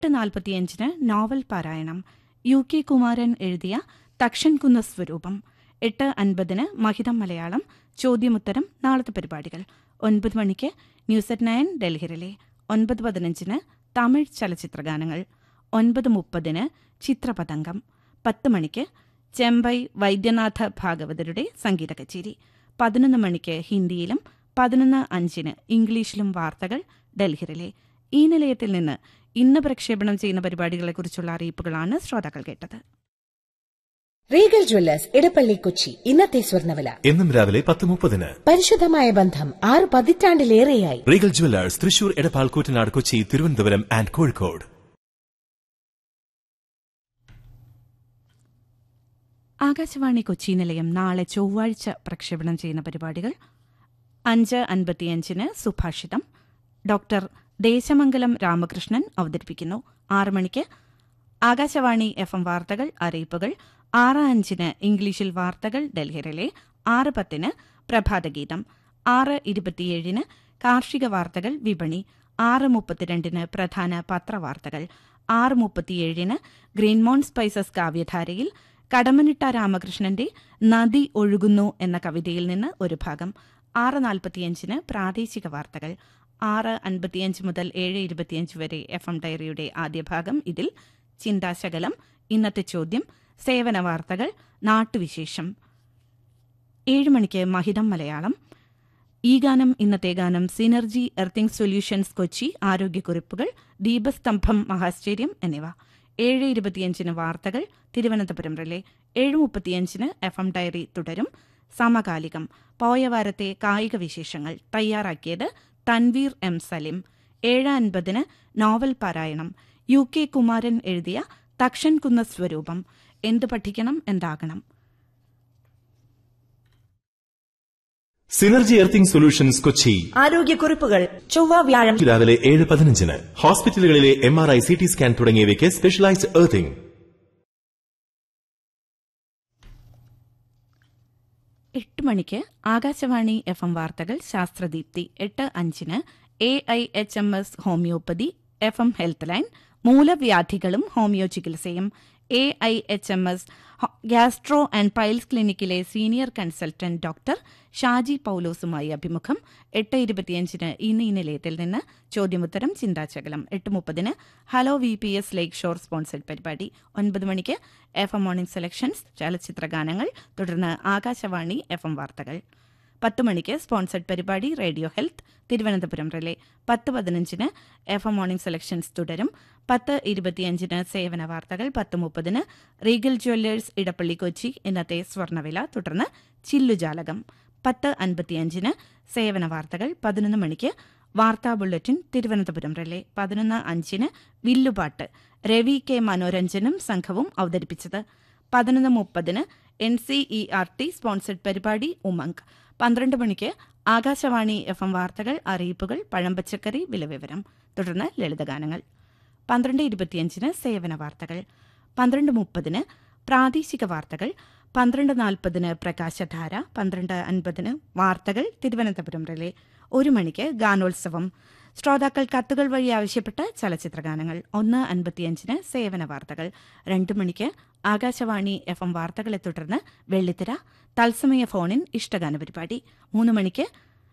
എട്ട് നാൽപ്പത്തിയഞ്ചിന് നോവൽ പാരായണം യു കെ കുമാരൻ എഴുതിയ തക്ഷൻകുന്ന സ്വരൂപം എട്ട് അൻപതിന് മഹിതം മലയാളം ചോദ്യമുത്തരം നാളത്തെ പരിപാടികൾ ഒൻപത് മണിക്ക് ന്യൂസ് അറ്റ് നയൻ ഡൽഹിയിലെ ഒൻപത് പതിനഞ്ചിന് തമിഴ് ചലച്ചിത്രഗാനങ്ങൾ ഒൻപത് മുപ്പതിന് ചിത്രപതംഗം പത്ത് മണിക്ക് ചെമ്പൈ വൈദ്യനാഥ ഭാഗവതരുടെ സംഗീത കച്ചേരി പതിനൊന്ന് മണിക്ക് ഹിന്ദിയിലും പതിനൊന്ന് അഞ്ചിന് ഇംഗ്ലീഷിലും വാർത്തകൾ ഡൽഹിയിലെ ഈ നിലയത്തിൽ നിന്ന് ഇന്ന് പ്രക്ഷേപണം ചെയ്യുന്ന പരിപാടികളെക്കുറിച്ചുള്ള അറിയിപ്പുകളാണ് ശ്രോതാക്കൾ കേട്ടത് റീഗൽ ജ്വല്ലേഴ്സ് ഇടപ്പള്ളി കൊച്ചി ഇന്നത്തെ സ്വർണ്ണവില എന്നും രാവിലെ പത്ത് മുപ്പതിന് പരിശുദ്ധമായ ബന്ധം ആറ് പതിറ്റാണ്ടിലേറെയായി Regal Jewellers Thrissur Edappal Koottanad Kochi Thiruvananthapuram and Kozhikode Akashvani Kochi നിലയം നാളെ ചൊവ്വാഴ്ച പ്രക്ഷേപണം ചെയ്യുന്ന പരിപാടികൾ അഞ്ച് അൻപത്തിയഞ്ചിന് സുഭാഷിതം ഡോക്ടർ ദേശമംഗലം രാമകൃഷ്ണൻ അവതരിപ്പിക്കുന്നു ആറ് മണിക്ക് ആകാശവാണി എഫ് എം വാർത്തകൾ അറിയിപ്പുകൾ ആറ് അഞ്ചിന് ഇംഗ്ലീഷിൽ വാർത്തകൾ ഡൽഹിയിലെ ആറ് പത്തിന് പ്രഭാതഗീതം ആറ് ഇരുപത്തിയേഴിന് കാർഷിക വാർത്തകൾ വിപണി ആറ് മുപ്പത്തിരണ്ടിന് പ്രധാന പത്രവാർത്തകൾ ആറ് മുപ്പത്തിയേഴിന് ഗ്രീൻമോൺ സ്പൈസസ് കാവ്യധാരയിൽ കടമനിട്ട രാമകൃഷ്ണന്റെ നദി ഒഴുകുന്നു എന്ന കവിതയിൽ നിന്ന് ഒരു ഭാഗം ആറ് നാൽപ്പത്തിയഞ്ചിന് പ്രാദേശിക വാർത്തകൾ ആറ് അൻപത്തിയഞ്ച് മുതൽ ഏഴ് ഇരുപത്തിയഞ്ച് വരെ എഫ് എം ഡയറിയുടെ ആദ്യ ഭാഗം ഇതിൽ ചിന്താശകലം ഇന്നത്തെ ചോദ്യം സേവന വാർത്തകൾ നാട്ടുവിശേഷം ഏഴ് മണിക്ക് മഹിതം മലയാളം ഈ ഗാനം ഇന്നത്തെ ഗാനം സിനർജി എർത്തിംഗ് സൊല്യൂഷൻസ് കൊച്ചി ആരോഗ്യക്കുറിപ്പുകൾ ദീപസ്തംഭം മഹാശ്ചര്യം എന്നിവ ഏഴ് ഇരുപത്തിയഞ്ചിന് വാർത്തകൾ തിരുവനന്തപുരം റിലേ ഏഴ് മുപ്പത്തിയഞ്ചിന് എഫ് എം ഡയറി തുടരും സമകാലികം പോയ വാരത്തെ കായിക വിശേഷങ്ങൾ തയ്യാറാക്കിയത് തൻവീർ എം സലിം ഏഴ് അൻപതിന് നോവൽ പാരായണം യു കെ കുമാരൻ എഴുതിയ തക്ഷൻ കുന്ന സ്വരൂപം എന്ത് പഠിക്കണം എന്താകണം സിനർജി എർത്തിംഗ് സൊല്യൂഷൻസ് കൊച്ചി ആരോഗ്യക്കുറിപ്പുകൾ ചൊവ്വ വ്യാഴം രാവിലെ ഏഴ് പതിനഞ്ചിന് ഹോസ്പിറ്റലുകളിലെ M R I C T scan തുടങ്ങിയവയ്ക്ക് സ്പെഷ്യലൈസ്ഡ് എർത്തിംഗ് എട്ട് മണിക്ക് ആകാശവാണി എഫ് എം വാർത്തകൾ ശാസ്ത്രദീപ്തി എട്ട് അഞ്ചിന് A I H M S homoeopathy F M health line മൂലവ്യാധികളും ഹോമിയോ ചികിത്സയും A I H M S gastro and piles ക്ലിനിക്കിലെ സീനിയർ കൺസൾട്ടന്റ് ഡോക്ടർ ഷാജി പൌലോസുമായി അഭിമുഖം എട്ട് ഇരുപത്തിയഞ്ചിന് ഇന്ന് ഈ നിലയത്തിൽ നിന്ന് ചോദ്യമുത്തരം ചിന്താശകലം എട്ട് മുപ്പതിന് hello V P S Lakeshore sponsored പരിപാടി ഒൻപത് മണിക്ക് എഫ് എം മോർണിംഗ് സെലക്ഷൻസ് ചലച്ചിത്ര ഗാനങ്ങൾ തുടർന്ന് ആകാശവാണി എഫ് എം വാർത്തകൾ പത്ത് മണിക്ക് സ്പോൺസർഡ് പരിപാടി റേഡിയോ ഹെൽത്ത് തിരുവനന്തപുരം റിലേ പത്ത് പതിനഞ്ചിന് എഫ് എം മോർണിംഗ് സെലക്ഷൻസ് തുടരും പത്ത് ഇരുപത്തിയഞ്ചിന് സേവന വാർത്തകൾ പത്ത് മുപ്പതിന് റീഗൽ ജ്വല്ലേഴ്സ് ഇടപ്പള്ളി കൊച്ചി ഇന്നത്തെ സ്വർണ്ണവില തുടർന്ന് ചില്ലുജാലകം പത്ത് അൻപത്തിയഞ്ചിന് സേവന വാർത്തകൾ പതിനൊന്ന് മണിക്ക് വാർത്താ ബുള്ളറ്റിൻ തിരുവനന്തപുരം റിലേ പതിനൊന്ന് അഞ്ചിന് വില്ലുപാട്ട് രവി കെ മനോരഞ്ജനും സംഘവും അവതരിപ്പിച്ചത് പതിനൊന്ന് മുപ്പതിന് N C E R T sponsored പരിപാടി ഉമങ്ക് പന്ത്രണ്ട് മണിക്ക് ആകാശവാണി എഫ് എം വാർത്തകൾ അറിയിപ്പുകൾ പഴംപച്ചക്കറി വിലവിവരം തുടർന്ന് ലളിതഗാനങ്ങൾ പന്ത്രണ്ട് ഇരുപത്തിയഞ്ചിന് സേവന വാർത്തകൾ പന്ത്രണ്ട് മുപ്പതിന് പ്രാദേശിക വാർത്തകൾ പന്ത്രണ്ട് നാൽപ്പതിന് പ്രകാശധാര പന്ത്രണ്ട് അൻപതിന് വാർത്തകൾ തിരുവനന്തപുരം റിലേ ഒരു മണിക്ക് ഗാനോത്സവം ശ്രോതാക്കൾ കത്തുകൾ വഴി ആവശ്യപ്പെട്ട ചലച്ചിത്രഗാനങ്ങൾ ഒന്ന് അൻപത്തിയഞ്ചിന് സേവന വാർത്തകൾ രണ്ട് മണിക്ക് ആകാശവാണി എഫ് എം വാർത്തകളെ തുടർന്ന് വെള്ളിത്തിര തത്സമയ ഫോണിൻ ഇഷ്ടഗാന പരിപാടി മൂന്ന് മണിക്ക്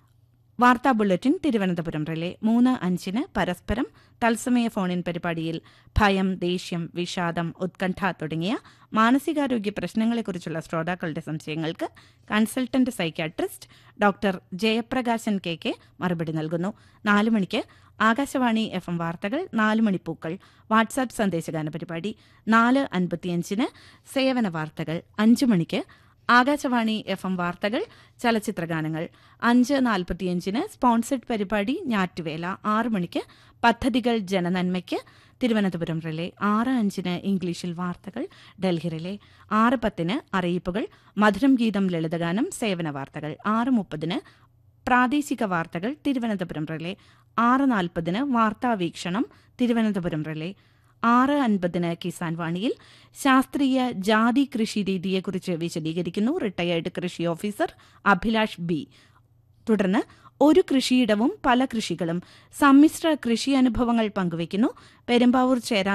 വാർത്താ ബുള്ളറ്റിൻ തിരുവനന്തപുരം റിലേ മൂന്ന് അഞ്ചിന് പരസ്പരം തത്സമയ ഫോണിൻ പരിപാടിയിൽ ഭയം ദേഷ്യം വിഷാദം ഉത്കണ്ഠ തുടങ്ങിയ മാനസികാരോഗ്യ പ്രശ്നങ്ങളെക്കുറിച്ചുള്ള ശ്രോതാക്കളുടെ സംശയങ്ങൾക്ക് consultant psychiatrist doctor Jayaprakashan K K മറുപടി നൽകുന്നു നാല് മണിക്ക് ആകാശവാണി എഫ് എം വാർത്തകൾ നാല് മണിപ്പൂക്കൾ വാട്സാപ്പ് സന്ദേശഗാന പരിപാടി നാല് അൻപത്തിയഞ്ചിന് സേവന വാർത്തകൾ അഞ്ചു മണിക്ക് ആകാശവാണി എഫ് എം വാർത്തകൾ ചലച്ചിത്രഗാനങ്ങൾ അഞ്ച് നാൽപ്പത്തിയഞ്ചിന് സ്പോൺസർഡ് പരിപാടി ഞാറ്റുവേല ആറ് മണിക്ക് പദ്ധതികൾ ജനനന്മയ്ക്ക് തിരുവനന്തപുരം റിലേ ആറ് അഞ്ചിന് ഇംഗ്ലീഷിൽ വാർത്തകൾ ഡൽഹി റിലേ ആറ് പത്തിന് അറിയിപ്പുകൾ മധുരം ഗീതം ലളിതഗാനം സേവന വാർത്തകൾ ആറ് മുപ്പതിന് പ്രാദേശിക വാർത്തകൾ തിരുവനന്തപുരം റിലേ ആറ് നാൽപ്പതിന് വാർത്താവീക്ഷണം തിരുവനന്തപുരം റിലേ ആറ് അൻപതിന് കിസാൻ വാണിയിൽ ശാസ്ത്രീയ ജാതി കൃഷി രീതിയെക്കുറിച്ച് വിശദീകരിക്കുന്നു റിട്ടയേർഡ് കൃഷി ഓഫീസർ അഭിലാഷ് ബി തുടർന്ന് ഒരു കൃഷിയിടവും പല കൃഷികളും സമ്മിശ്ര കൃഷി അനുഭവങ്ങൾ പങ്കുവയ്ക്കുന്നു പെരുമ്പാവൂർ ചേരാ